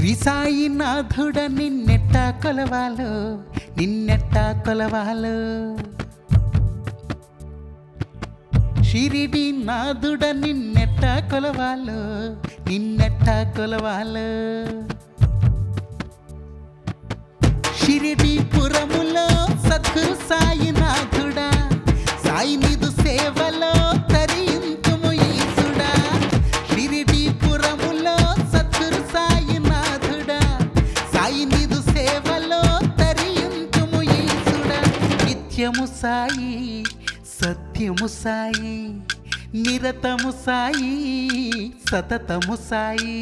శ్రీ సాయినాథుడ నిన్నెట్ట కొలవాలో నిన్నెట్ట కొలవాలో షిరిడి నాదుడ నిన్నెట్ట కొలవాలో నిన్నెట్ట కొలవాలో షిరిడి పురములో సద్గురు సాయినాథుడా సాయి నిదు సేవలో తరింతుము ఈసుడా షిరిడి పురములో సద్గురు సాయినాథుడా సాయి నిదు సేవలో తరింతుము ఈసుడా నిత్యము సాయి సత్యము సాయి నిరతము సాయి సతతము సాయి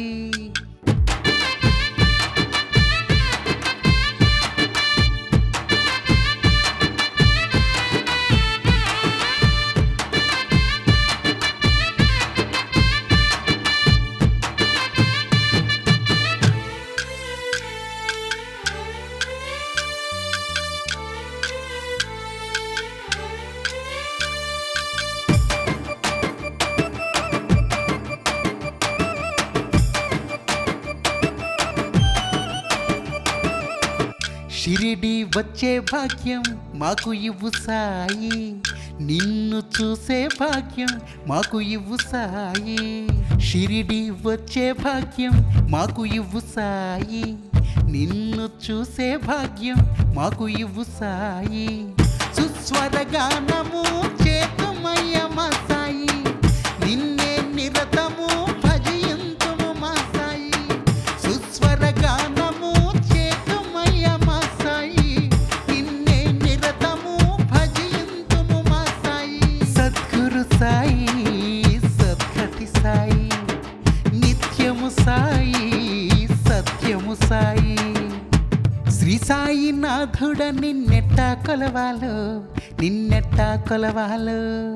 షిరిడి వచ్చే భాగ్యం మాకు ఇవ్వు సాయి నిన్ను చూసే భాగ్యం మాకు ఇవ్వు సాయి షిరిడి వచ్చే భాగ్యం మాకు ఇవ్వు సాయి నిన్ను చూసే భాగ్యం మాకు ఇవ్వు సాయి సుస్వర గానము చేతుమయ్య మా సాయి నిన్నే నిరతము భజయంతుము మా సాయి సుస్వర గానము చేతుమయ్య మా సాయి నిన్నే నిరతము భజయంతుము మా సాయి సద్గురు సాయి సద్గతి సాయి నిత్యము సాయి సత్యము సాయి శ్రీ సాయినాథుడ నిన్నెట్ట కొలవాలో నిన్నెట్ట కొలవాలో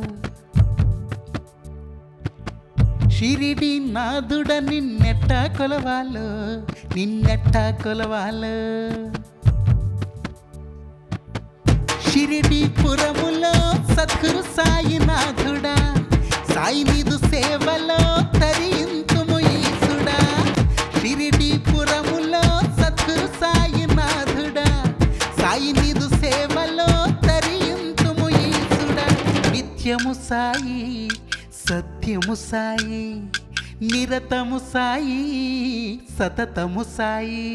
షిరిడి నాదుడ నిన్నెట్ట కొలవాలో నిన్నెట్ట కొలవాలో షిరిడి పురములో సద్గురు సాయినాథుడా సాయి నిదు సేవలో తరింతుము ఈసుడా షిరిడి పురములో సద్గురు సాయినాథుడా సాయి నిదు సేవలో తరింతుము ఈసుడా నిత్యము సాయి సత్యము సాయి నిరతము సాయి సతతము సాయి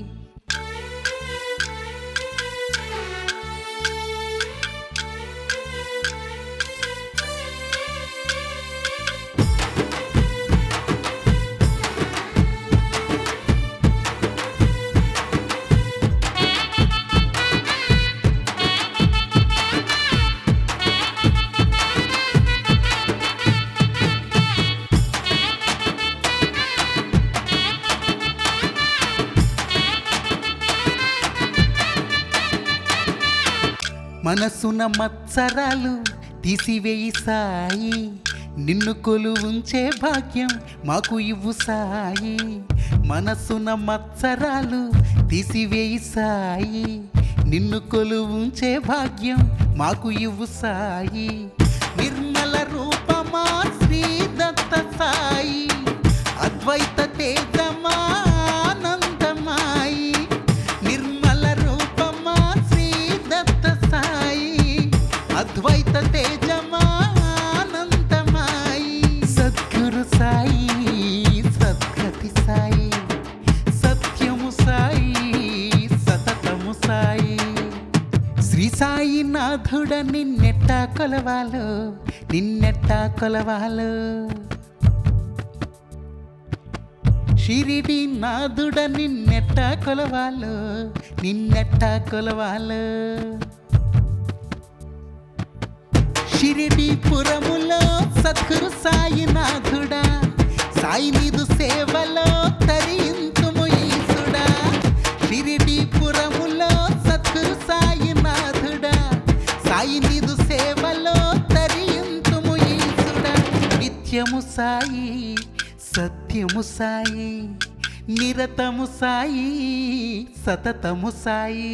మనసున మత్సరాలు తీసివేయి సాయి నిన్ను కొలు ఉంచే భాగ్యం మాకు ఇవ్వు సాయి మనసున మత్సరాలు తీసివేయి సాయి నిన్ను కొలు ఉంచే భాగ్యం మాకు ఇవ్వు సాయి నిర్మల రూపమా శ్రీ దత్త సాయి అద్వైత తేజమా ఆనందమాయి నిర్మల రూపమా శ్రీ దత్త సాయి అద్వైత తేజమా ఆనందమాయి సద్గురు సాయి సద్గతి సాయి సత్యము సాయి సతతము సాయి శ్రీ సాయినాథుడ నిన్నెట్ట కొలవాలో నిన్నెట్ట కొలవాలో షిరిడి నాదుడ నిన్నెట్ట కొలవాలో నిన్నెట్ట కొలవాలో షిరిడి పురములో సద్గురు సాయినాథుడా సాయి నిదు సేవలో తరింతుము ఈసుడా షిరిడి పురములో సద్గురు సాయినాథుడా సాయి నిదు సేవలో తరింతుము ఈసుడా నిత్యము సాయి సత్యము సాయి నిరతము సాయి సతతము సాయి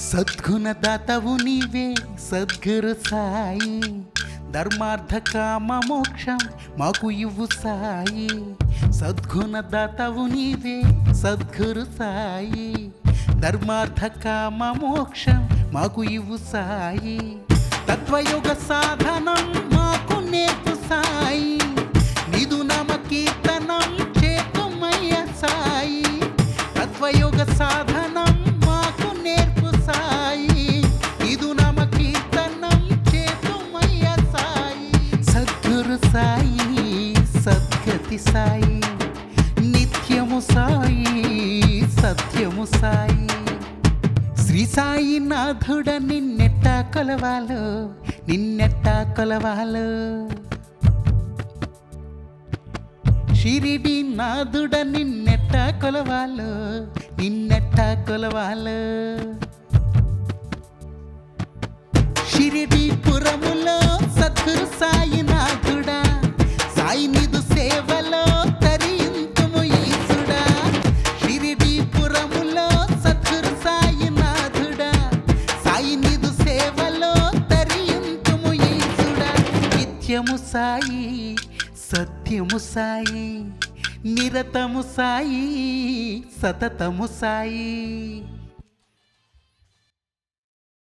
సద్గుణదాతవు నీవే సద్గురు సాయి ధర్మార్థ కామ మోక్షం మాకు ఇవ్వు సాయి సద్గుణదాతవు నీవే సద్గురు సాయి ధర్మార్థ కామ మోక్షం మాకు ఇవ్వు సాయి తత్వయుగ సాధనం మాకు నేర్పు సాయి నిదు నమ కీర్తనం చేతుమయ్య సాయి తత్వయుగ సాధనం మాకు నేర్పు సాయి ఇదు నమ కీర్తనం చేతుమయ్య సాయి సద్గురు సాయి సద్గతి సాయి నిత్యము సాయి సత్యము సాయి శ్రీ సాయి నాథుడ నిన్నెట్ట కొలవాలో నిన్నెట్ట కొలవాలో షిరిడి నాదుడ నిన్నెట్ట కొలవాలో నిన్నెట్ట కొలవాలో షిరిడి పురములో సద్గురు సాయి నాథుడా సాయి నిదు సేవలో తరింతుము ఈసుడా షిరిడి పురములో సద్గురు సాయి నాథుడా సాయి నిదు సేవలో తరింతుము ఈసుడా నిత్యము సాయి సత్యము సాయి నిరతము సాయి సతతము సాయి